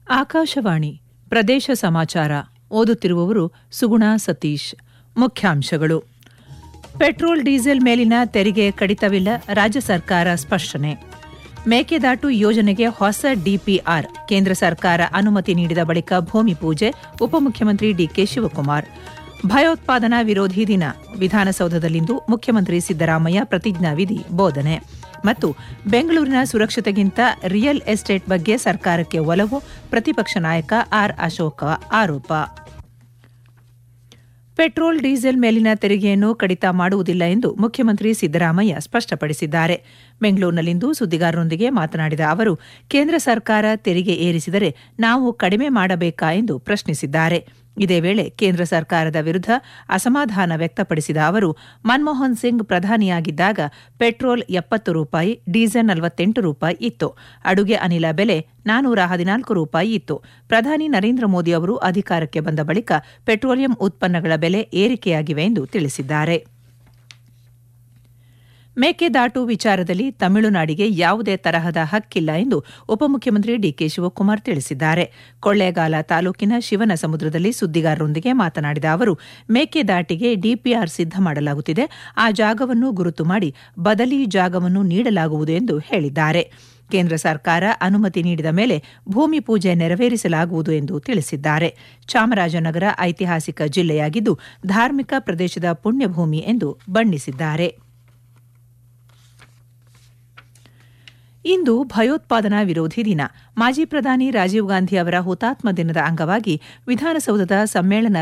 ಆಕಾಶವಾಣಿ ಪ್ರದೇಶ ಸಮಾಚಾರ ಓದುತ್ತಿರುವವರು ಸುಗುಣ ಸತೀಶ್ ಮುಖ್ಯಾಂಶಗಳು ಪೆಟ್ರೋಲ್ ಡೀಸೆಲ್ ಮೇಲಿನ ತೆರಿಗೆ ಕಡಿತವಿಲ್ಲ ರಾಜ್ಯ ಸರ್ಕಾರ ಸ್ಪಷ್ಟನೆ ಮೇಕೆದಾಟು ಯೋಜನೆಗೆ ಹೊಸ ಡಿಪಿಆರ್ ಕೇಂದ್ರ ಸರ್ಕಾರ ಅನುಮತಿ ನೀಡಿದ ಬಳಿಕ ಭೂಮಿ ಪೂಜೆ ಉಪಮುಖ್ಯಮಂತ್ರಿ ಡಿಕೆ ಶಿವಕುಮಾರ್ ಭಯೋತ್ಪಾದನಾ ವಿರೋಧಿ ದಿನ ವಿಧಾನಸೌಧದಲ್ಲಿಂದು ಮುಖ್ಯಮಂತ್ರಿ ಸಿದ್ದರಾಮಯ್ಯ ಪ್ರತಿಜ್ಞಾವಿಧಿ ಬೋಧನೆ ಮತ್ತು ಬೆಂಗಳೂರಿನ ಸುರಕ್ಷತೆಗಿಂತ ರಿಯಲ್ ಎಸ್ಟೇಟ್ ಬಗ್ಗೆ ಸರ್ಕಾರಕ್ಕೆ ಒಲವು ಪ್ರತಿಪಕ್ಷ ನಾಯಕ ಆರ್ ಅಶೋಕ ಆರೋಪ ಪೆಟ್ರೋಲ್ ಡೀಸೆಲ್ ಮೇಲಿನ ತೆರಿಗೆಯನ್ನು ಕಡಿತ ಮಾಡುವುದಿಲ್ಲ ಎಂದು ಮುಖ್ಯಮಂತ್ರಿ ಸಿದ್ದರಾಮಯ್ಯ ಸ್ಪಷ್ಟಪಡಿಸಿದ್ದಾರೆ ಬೆಂಗಳೂರಿನಲ್ಲಿಂದು ಸುದ್ದಿಗಾರರೊಂದಿಗೆ ಮಾತನಾಡಿದ ಅವರು ಕೇಂದ್ರ ಸರ್ಕಾರ ತೆರಿಗೆ ಏರಿಸಿದರೆ ನಾವು ಕಡಿಮೆ ಮಾಡಬೇಕಾ ಎಂದು ಪ್ರಶ್ನಿಸಿದ್ದಾರೆ ಇದೇ ವೇಳೆ ಕೇಂದ್ರ ಸರ್ಕಾರದ ವಿರುದ್ಧ ಅಸಮಾಧಾನ ವ್ಯಕ್ತಪಡಿಸಿದ ಅವರು ಮನಮೋಹನ್ ಸಿಂಗ್ ಪ್ರಧಾನಿಯಾಗಿದ್ದಾಗ ಪೆಟ್ರೋಲ್ ಎಪ್ಪತ್ತು ರೂಪಾಯಿ ಡೀಸೆಲ್ ನಲವತ್ತೆಂಟು ರೂಪಾಯಿ ಇತ್ತು ಅಡುಗೆ ಅನಿಲ ಬೆಲೆ ನಾನೂರ ಹದಿನಾಲ್ಕು ರೂಪಾಯಿ ಇತ್ತು ಪ್ರಧಾನಿ ನರೇಂದ್ರ ಮೋದಿ ಅವರು ಅಧಿಕಾರಕ್ಕೆ ಬಂದ ಬಳಿಕ ಪೆಟ್ರೋಲಿಯಂ ಉತ್ಪನ್ನಗಳ ಬೆಲೆ ಏರಿಕೆಯಾಗಿವೆ ಎಂದು ತಿಳಿಸಿದ್ದಾರೆ ಮೇಕೆದಾಟು ವಿಚಾರದಲ್ಲಿ ತಮಿಳುನಾಡಿಗೆ ಯಾವುದೇ ತರಹದ ಹಕ್ಕಿಲ್ಲ ಎಂದು ಉಪಮುಖ್ಯಮಂತ್ರಿ ಡಿಕೆ ಶಿವಕುಮಾರ್ ತಿಳಿಸಿದ್ದಾರೆ ಕೊಳ್ಳೇಗಾಲ ತಾಲೂಕಿನ ಶಿವನ ಸಮುದ್ರದಲ್ಲಿ ಸುದ್ದಿಗಾರರೊಂದಿಗೆ ಮಾತನಾಡಿದ ಅವರು ಮೇಕೆದಾಟಿಗೆ ಡಿಪಿಆರ್ ಸಿದ್ಧ ಮಾಡಲಾಗುತ್ತಿದೆ ಆ ಜಾಗವನ್ನು ಗುರುತು ಮಾಡಿ ಬದಲಿ ಜಾಗವನ್ನು ನೀಡಲಾಗುವುದು ಎಂದು ಹೇಳಿದ್ದಾರೆ ಕೇಂದ್ರ ಸರ್ಕಾರ ಅನುಮತಿ ನೀಡಿದ ಮೇಲೆ ಭೂಮಿ ಪೂಜೆ ನೆರವೇರಿಸಲಾಗುವುದು ಎಂದು ತಿಳಿಸಿದ್ದಾರೆ ಚಾಮರಾಜನಗರ ಐತಿಹಾಸಿಕ ಜಿಲ್ಲೆಯಾಗಿದ್ದು ಧಾರ್ಮಿಕ ಪ್ರದೇಶದ ಪುಣ್ಯಭೂಮಿ ಎಂದು ಬಣ್ಣಿಸಿದ್ದಾರೆ ಇಂದು ಭಯೋತ್ಪಾದನಾ ವಿರೋಧಿ ದಿನ ಮಾಜಿ ಪ್ರಧಾನಿ ರಾಜೀವ್ ಗಾಂಧಿ ಅವರ ಹುತಾತ್ಮ ದಿನದ ಅಂಗವಾಗಿ ವಿಧಾನಸೌಧದ ಸಮ್ಮೇಳನ